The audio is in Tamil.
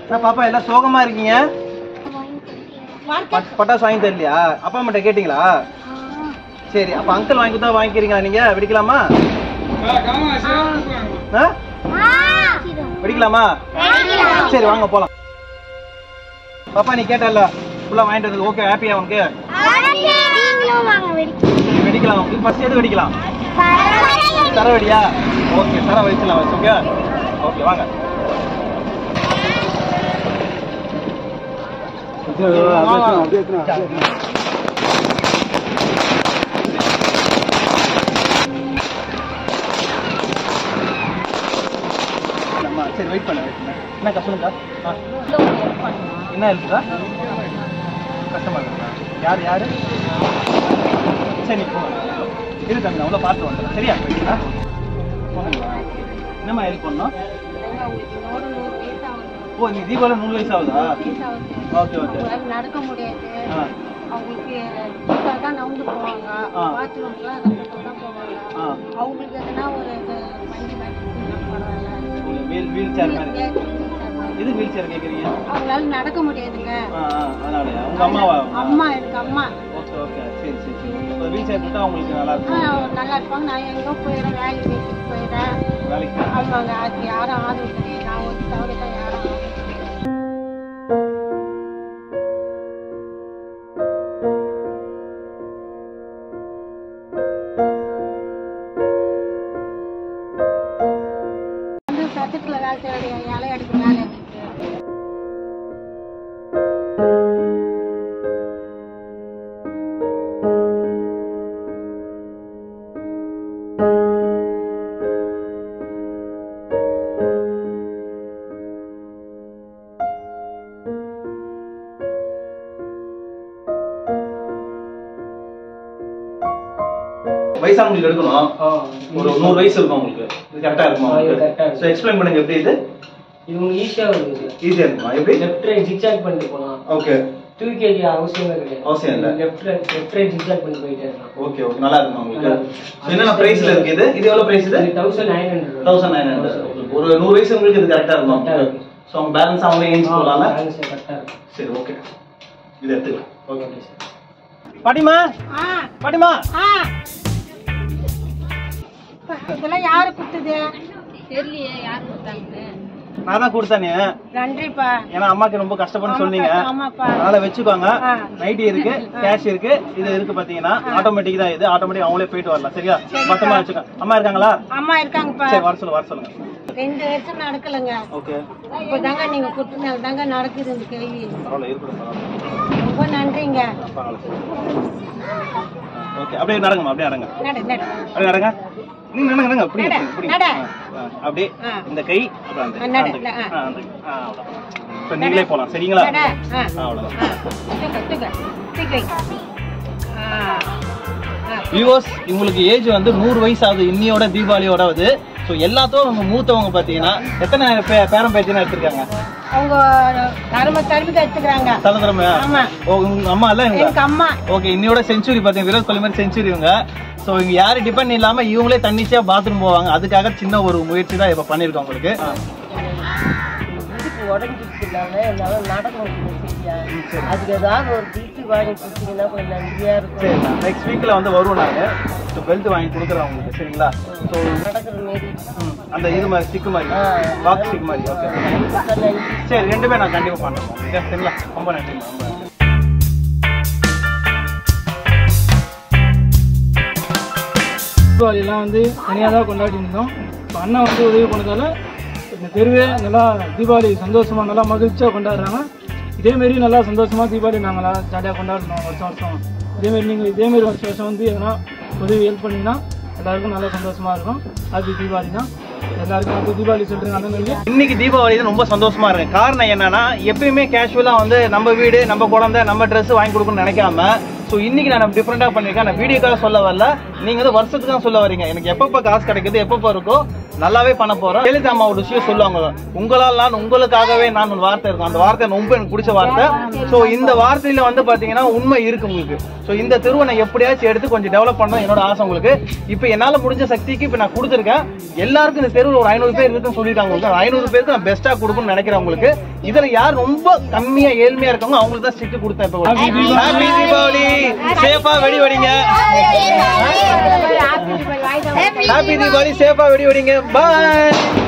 என்ன பாப்பா எல்லாம் சோகமா இருக்கீங்க பட்- பட்டாசு வாங்கி தரலையா அப்பா அம்மாட்ட கேட்டீங்களா சரி அப்ப அங்கிள் வாங்கி கொடுத்தா வாங்கிக்கிறீங்களா நீங்க வெடிக்கலாமா ஆ? வெடிக்கலாமா சரி வாங்க போலாம் பாப்பா நீ கேட்டல ஃபுல்லா வாங்கிட்டு வந்து ஓகே ஹாப்பியா உனக்கு வெடிக்கலாம் ஃபர்ஸ்ட் எது வெடிக்கலாம் தர வெடியா ஓகே தர வச்சிடலாம் வச்சு ஓகே ஓகே வாங்க அம்மா, சரி வெயிட் பண்ண வெயிட் பண்ண என்ன கஷ்டம்க்கா ஆ என்ன இருக்குதா கஷ்டமா இருக்குதா யார் யாரு சரி நீ போங்க இரு தம்பி நான் உள்ள பார்த்து வந்துடுறேன் சரியா போயிட்டா போங்களா என்னம்மா ஹெல்ப் பண்ணோம் ஓ நீ தீபாவளி மூணு வயசு ஆகுதா ஓகே ஓகே நடக்க முடியாது ஆ அவங்களுக்கு வீட்டில் தான் நவுந்து போவாங்க ஆ. பாத்ரூம்க்குலாம் நடந்து தான் போவாங்க ஆ அவங்களுக்கு எதனா ஒரு இது வண்டி வாங்கி கொடுத்தா பரவாயில்ல வீல் வீல் சேர் மாதிரி ஏன் வீல் எது வீல் சேர் கேட்குறீங்க அவங்களால நடக்க முடியாதுங்க ஆ ஆ அதனாலயா உங்க அம்மாவா அம்மா எனக்கு அம்மா ஓகே ஓகே சரி சரி சரி இப்போ வீல் சேர் கொடுத்தா உங்களுக்கு நல்லா ஆ, இருக்கும் நல்லா இருப்பாங்க நான் எங்கே போயிடுறேன் வேலைக்கு வீட்டுக்கு போயிடுறேன் வேலைக்கு ஆமாங்க அது யாரும் ஆதரவு கிடையாது நான் ஒரு தவிர தான் யாரும் ஆதரவு கிடையாது. வந்து சட்டத்தில் வேலை செய்ய இலை அடிக்க வேலை எனக்கு வயசானவங்களுக்கு எடுக்கணும் ஒரு நூறு வயசு இருக்கும் உங்களுக்கு இது கரெக்டா இருக்குமா ஆ, இது correct ஆ உங்களுக்கு இருக்கும். ஸோ எக்ஸ்பிளைன் பண்ணுங்க எப்படி இது இது உங்களுக்கு ஈஸியா இருக்குது ஈஸியா இருக்குமா எப்படி லெஃப்ட் ரைட் ஜிக்ஜாக் பண்ணிட்டு போலாம் ஓகே தூக்கி அடிக்க அவசியமே கிடையாது அவசியம் இல்ல. Left right left right zigzag பண்ணி போயிட்டே இருக்கலாம் ஓகே ஓகே நல்லா இருக்குமா உங்களுக்கு நல்லா இருக்கும். So, என்னென்ன பிரைஸ்ல இருக்கு இது இது எவ்வளவு பிரைஸ் இது இது thousand nine hundred thousand nine hundred ஒரு நூறு வயசு உங்களுக்கு இது கரெக்டா இருக்கும் Correct ஆ இருக்கும். ஸோ அவங்க பேலன்ஸ் அவங்களே ஏஞ்சி போகலாம்ல கரெக்டா இருக்கும் சரி ஓகே இது எடுத்துக்கலாம் ஓகே ஓகே சார் பாட்டிமா ஆ பாட்டிமா ஆ இதெல்லாம் யாரு கொடுத்தது தெரியலையே யார் கொடுத்தாங்கன்னு நான் தான் கொடுத்தேனே நன்றிப்பா ஏன்னா அம்மாக்கு ரொம்ப கஷ்டப்பட்டு ஆமாப்பா, சொன்னீங்க ஆமாப்பா. அதனால வச்சுக்கோங்க ஆ. நைட்டி இருக்கு கேஷ் இருக்கு இது இருக்கு பாத்தீங்கன்னா ஆட்டோமேட்டிக் தான் இது ஆட்டோமேட்டிக் அவங்களே போயிட்டு வரலாம் சரியா பத்திரமா வச்சுக்கோ அம்மா இருக்காங்களா அம்மா இருக்காங்கப்பா சரி வர சொல்லுங்க வர சொல்லுங்க ரெண்டு வருஷம் நடக்கலங்க ஓகே இப்பதாங்க நீங்க கொடுத்தனால தாங்க நடக்குது இந்த கேள்வி பரவாயில்ல இருக்கட்டும் பரவாயில்ல ரொம்ப நன்றிங்க பரவாயில்ல ஓகே அப்படியே நடங்கம்மா அப்படியே நடங்க நட நட அப்படியே நடங்க நீங்க நடங்க நடங்க அப்படி நட, அப்படி நட. அப்படியே ஆ. இந்த கை அப்புறம் அந்த ஆ, நட, அந்த கை. ஆ. ஆ, அந்த கை. ஆ, அவ்வளவுதான். இப்ப நீங்களே போலாம் சரிங்களா நட ஆ ஆ, அவ்வளவுதான் ஆ. தூக்கு தூக்கு தூக்கி வை. ஆ ஆ. வியூவர்ஸ் இவங்களுக்கு ஏஜ் வந்து நூறு வயசு ஆகுது இன்னியோட தீபாவளியோட ஆகுது ஸோ எல்லாத்தோட நம்ம மூத்தவங்க பார்த்தீங்கன்னா எத்தனை பே பேரம் பேத்தினா எடுத்திருக்காங்க அவங்க தரும தருமத்தை எடுத்துக்கிறாங்க தலைமுறை ஆமா ஓ உங்க அம்மா இல்ல இவங்க எனக்கு அம்மா ஓகே இன்னியோட செஞ்சுரி பார்த்தீங்க விரோத் கோலி மாதிரி செஞ்சுரி இவங்க ஸோ இவங்க யாரும் டிபெண்ட் இல்லாம இவங்களே தன்னிச்சையா பாத்ரூம் போவாங்க அதுக்காக சின்ன ஒரு முயற்சி தான் இப்போ பண்ணியிருக்கோம் உங்களுக்கு இடுப்பு உடஞ்சிட்டு இல்லாம என்னால நடக்க முடியல சரியா அதுக்கு ஏதாவது ஒரு டிசி வாங்கி கொடுத்தீங்கன்னா கொஞ்சம் நன்றியா இருக்கும் சரி நெக்ஸ்ட் வீக்ல வந்து வருவோம் நாங்க ஸோ பெல்ட் வாங்கி கொடுக்குறோம் உங்களுக்கு சரிங்களா ஸோ நடக்கிற மாரி அந்த இது மாதிரி ஸ்டிக் மாதிரி பாக்ஸ் ஸ்டிக் மாதிரி ஓகே நன்றி சரி ரெண்டுமே நான் கண்டிப்பா பண்றேன் ஓகே சரிங்களா ரொம்ப நன்றி ரொம்ப நன்றி தீபாவளிலாம் வந்து தனியாக தான் கொண்டாடி இருந்தோம் இப்போ அண்ணன் வந்து உதவி பண்ணதால இந்த தெருவே நல்லா தீபாவளி சந்தோஷமா நல்லா மகிழ்ச்சியாக கொண்டாடுறாங்க இதேமாரி நல்லா சந்தோஷமா தீபாவளி நாங்கள் ஜாலியாக கொண்டாடணும் வருஷம் வருஷம் இதேமாரி நீங்கள் இதேமாரி வருஷம் வருஷம் வந்து எதனா உதவி ஹெல்ப் பண்ணீங்கன்னா எல்லாருக்கும் நல்லா சந்தோஷமா இருக்கும் அது தீபாவளி தான் எல்லாருக்கும் வந்து தீபாவளி சொல்கிறீங்க அந்த மாதிரி இன்னைக்கு தீபாவளி தான் ரொம்ப சந்தோஷமா இருக்கு காரணம் என்னன்னா எப்பயுமே கேஷுவலா வந்து நம்ம வீடு நம்ம குழந்தை நம்ம Dress வாங்கி கொடுக்கணும்னு நினைக்காம ஸோ இன்னைக்கு நான் டிஃப்ரெண்டா பண்ணிருக்கேன் நான் வீடியோக்காக சொல்ல வரல நீங்க வந்து வருஷத்துக்கு தான் சொல்ல வரீங்க எனக்கு எப்பப்போ காசு கிடைக்குது எப்பப்போ இருக்கோ நல்லாவே பண்ண போறோம் ஜெயலலிதா அம்மா ஒரு விஷயம் சொல்லுவாங்க உங்களால் நான் உங்களுக்காகவே நான் ஒரு வார்த்தை இருக்கும் அந்த வார்த்தை ரொம்ப எனக்கு பிடிச்ச வார்த்தை சோ இந்த வார்த்தையில வந்து பாத்தீங்கன்னா உண்மை இருக்கு உங்களுக்கு சோ இந்த தெருவை நான் எப்படியாச்சும் எடுத்து கொஞ்சம் டெவலப் பண்ணணும் என்னோட ஆசை உங்களுக்கு இப்ப என்னால முடிஞ்ச சக்திக்கு இப்ப நான் கொடுத்துருக்கேன் எல்லாருக்கும் இந்த தெருவில் ஒரு ஐநூறு பேர் இருக்குன்னு சொல்லிட்டாங்க உங்களுக்கு ஐநூறு பேருக்கு நான் பெஸ்டா கொடுக்கணும்னு நினைக்கிறேன் உங்களுக்கு இதுல யார் ரொம்ப கம்மியா ஏழ்மையா இருக்காங்க அவங்களுக்கு தான் ஸ்டிக் கொடுத்தேன் இப்ப ஹாப்பி தீபாவளி சேஃபா வெடி வெடிங்க ஹாப்பி தீபாவளி சேஃபா வெடி வெடிங்க பாய்